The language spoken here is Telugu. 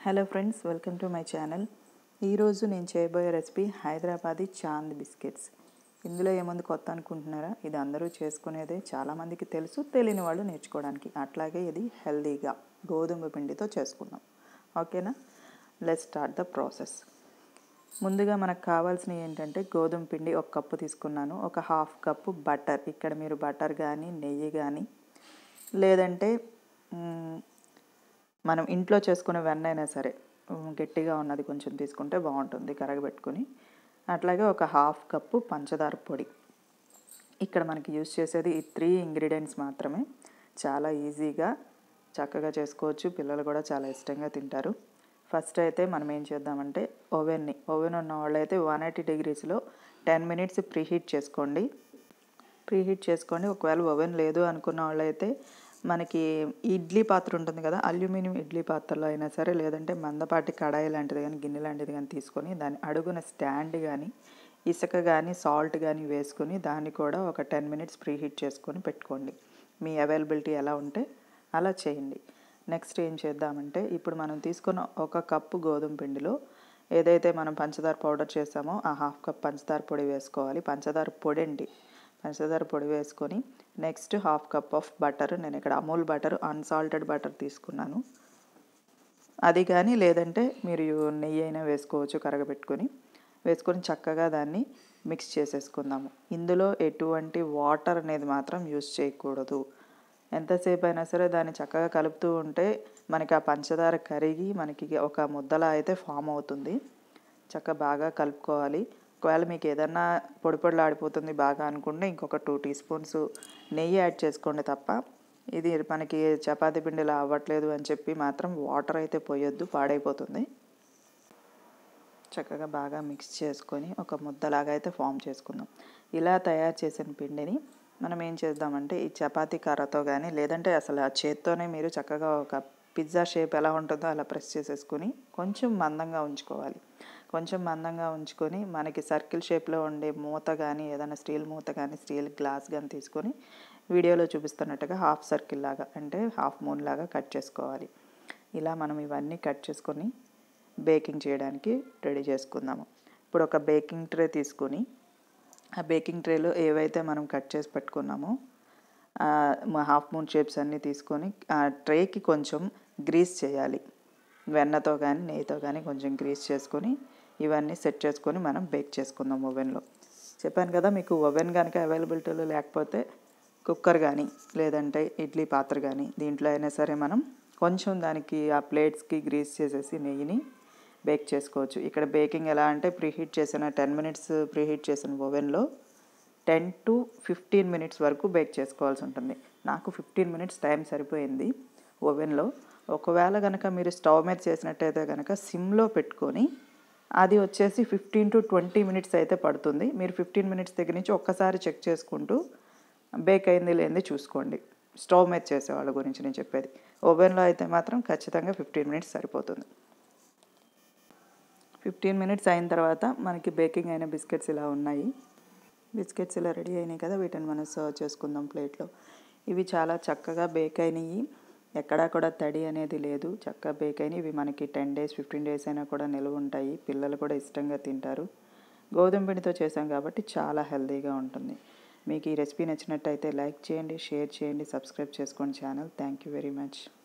hello friends welcome to my channel ఈరోజు నేను చేయబోయే రెసిపీ హైదరాబాదీ చాంద్ బిస్కెట్స్ ఇందులో ఏముంది కొత్త అనుకుంటున్నారా ఇది అందరూ చేసుకునేదే చాలామందికి తెలుసు తెలియని వాళ్ళు నేర్చుకోవడానికి అట్లాగే ఇది హెల్దీగా గోధుమ పిండితో చేసుకుందాం ఓకేనా లెట్ స్టార్ట్ ద ప్రాసెస్ ముందుగా మనకు కావాల్సినవి ఏంటంటే గోధుమ పిండి ఒక కప్పు తీసుకున్నాను ఒక హాఫ్ కప్పు బటర్ ఇక్కడ మీరు బటర్ కానీ నెయ్యి కానీ లేదంటే మ్, మనం ఇంట్లో చేసుకునే వెన్న అయినా సరే ఉమ్, గట్టిగా ఉన్నది కొంచెం తీసుకుంటే బాగుంటుంది కరగబెట్టుకుని అట్లాగే ఒక హాఫ్ కప్పు పంచదార పొడి ఇక్కడ మనకి యూజ్ చేసేది ఈ త్రీ ఇంగ్రీడియంట్స్ మాత్రమే చాలా ఈజీగా చక్కగా చేసుకోవచ్చు పిల్లలు కూడా చాలా ఇష్టంగా తింటారు ఫస్ట్ అయితే మనం ఏం చేద్దామంటే ఓవెన్ని ఓవెన్ ఉన్న వాళ్ళైతే వన్ ఎయిటీ డిగ్రీస్లో టెన్ మినిట్స్ ప్రీహీట్ చేసుకోండి ప్రీహీట్ చేసుకోండి ఒకవేళ ఓవెన్ లేదు అనుకున్న వాళ్ళైతే మనకి ఇడ్లీ పాత్ర ఉంటుంది కదా అల్యూమినియం ఇడ్లీ పాత్రలో అయినా సరే లేదంటే మందపాటి కడాయి లాంటిది కానీ గిన్నె లాంటిది కానీ తీసుకొని దాని అడుగున స్టాండ్ కానీ ఇసుక కానీ సాల్ట్ కానీ వేసుకొని దాన్ని కూడా ఒక టెన్ మినిట్స్ ప్రీహీట్ చేసుకొని పెట్టుకోండి మీ అవైలబిలిటీ ఎలా ఉంటే అలా చేయండి నెక్స్ట్ ఏం చేద్దామంటే ఇప్పుడు మనం తీసుకున్న ఒక కప్పు గోధుమ పిండిలో ఏదైతే మనం పంచదార పౌడర్ చేసామో ఆ హాఫ్ కప్ పంచదార పొడి వేసుకోవాలి పంచదార పొడి అండి పంచదార పొడి వేసుకొని next half cup of butter నేను ఇక్కడ అమూల్ బటర్ అన్సాల్టెడ్ బటర్ తీసుకున్నాను అది కానీ లేదంటే మీరు నెయ్యి అయినా వేసుకోవచ్చు కరగబెట్టుకొని వేసుకొని చక్కగా దాన్ని మిక్స్ చేసేసుకుందాము ఇందులో ఎటువంటి వాటర్ అనేది మాత్రం యూస్ చేయకూడదు ఎంతసేపు అయినా సరే దాన్ని చక్కగా కలుపుతూ ఉంటే మనకి ఆ పంచదార కరిగి మనకి ఒక ముద్దలా అయితే ఫామ్ అవుతుంది చక్కగా బాగా కలుపుకోవాలి ఒకవేళ మీకు ఏదన్నా పొడి పొడిలా ఆడిపోతుంది బాగా అనుకుంటే ఇంకొక టూ టీ స్పూన్స్ నెయ్యి యాడ్ చేసుకోండి తప్ప ఇది మనకి చపాతీ పిండిలా అవ్వట్లేదు అని చెప్పి మాత్రం వాటర్ అయితే పోయొద్దు పాడైపోతుంది చక్కగా బాగా మిక్స్ చేసుకొని ఒక ముద్దలాగా అయితే ఫామ్ చేసుకుందాం ఇలా తయారు చేసిన పిండిని మనం ఏం చేద్దామంటే ఈ చపాతీ కర్రతో కానీ లేదంటే అసలు ఆ చేత్తోనే మీరు చక్కగా ఒక పిజ్జా షేప్ ఎలా ఉంటుందో అలా ప్రెస్ చేసేసుకొని కొంచెం మందంగా ఉంచుకోవాలి కొంచెం మందంగా ఉంచుకొని మనకి సర్కిల్ షేప్లో ఉండే మూత కానీ ఏదైనా స్టీల్ మూత కానీ స్టీల్ గ్లాస్ కానీ తీసుకొని వీడియోలో చూపిస్తున్నట్టుగా హాఫ్ సర్కిల్ లాగా అంటే హాఫ్ మూన్ లాగా కట్ చేసుకోవాలి ఇలా మనం ఇవన్నీ కట్ చేసుకొని బేకింగ్ చేయడానికి రెడీ చేసుకుందాము ఇప్పుడు ఒక బేకింగ్ ట్రే తీసుకొని ఆ బేకింగ్ ట్రేలో ఏవైతే మనం కట్ చేసి పెట్టుకున్నామో మా హాఫ్ మూన్ షేప్స్ అన్నీ తీసుకొని ఆ ట్రేకి కొంచెం గ్రీస్ చేయాలి వెన్నతో కానీ నెయ్యితో కానీ కొంచెం గ్రీస్ చేసుకొని ఇవన్నీ సెట్ చేసుకొని మనం బేక్ చేసుకుందాం ఓవెన్లో చెప్పాను కదా మీకు ఓవెన్ కనుక అవైలబిలిటీలో లేకపోతే కుక్కర్ కానీ లేదంటే ఇడ్లీ పాత్ర కానీ దీంట్లో అయినా సరే మనం కొంచెం దానికి ఆ ప్లేట్స్కి గ్రీస్ చేసేసి నెయ్యిని బేక్ చేసుకోవచ్చు ఇక్కడ బేకింగ్ ఎలా అంటే ప్రీహీట్ చేసిన టెన్ మినిట్స్ ప్రీహీట్ చేసిన ఓవెన్లో టెన్ టు ఫిఫ్టీన్ మినిట్స్ వరకు బేక్ చేసుకోవాల్సి ఉంటుంది నాకు ఫిఫ్టీన్ మినిట్స్ టైం సరిపోయింది ఓవెన్లో ఒకవేళ కనుక మీరు స్టవ్ మీద చేసినట్టయితే కనుక సిమ్లో పెట్టుకొని అది వచ్చేసి ఫిఫ్టీన్ టు ట్వంటీ మినిట్స్ అయితే పడుతుంది మీరు ఫిఫ్టీన్ మినిట్స్ దగ్గర నుంచి ఒక్కసారి చెక్ చేసుకుంటూ బేక్ అయింది లేనిది చూసుకోండి స్టవ్ మీద చేసే వాళ్ళ గురించి నేను చెప్పేది ఓవెన్లో అయితే మాత్రం ఖచ్చితంగా ఫిఫ్టీన్ మినిట్స్ సరిపోతుంది ఫిఫ్టీన్ మినిట్స్ అయిన తర్వాత మనకి బేకింగ్ అయిన బిస్కెట్స్ ఇలా ఉన్నాయి బిస్కెట్స్ ఇలా రెడీ అయినాయి కదా వీటిని మనం సర్వ్ చేసుకుందాం ప్లేట్లో ఇవి చాలా చక్కగా బేక్ అయినాయి ఎక్కడా కూడా తడి అనేది లేదు చక్కగా బేక్ అయినాయి ఇవి మనకి టెన్ డేస్ ఫిఫ్టీన్ డేస్ అయినా కూడా నిల్వ ఉంటాయి పిల్లలు కూడా ఇష్టంగా తింటారు గోధుమ పిండితో చేసాం కాబట్టి చాలా హెల్తీగా ఉంటుంది మీకు ఈ రెసిపీ నచ్చినట్టయితే లైక్ చేయండి షేర్ చేయండి సబ్స్క్రైబ్ చేసుకోండి channel thank you very much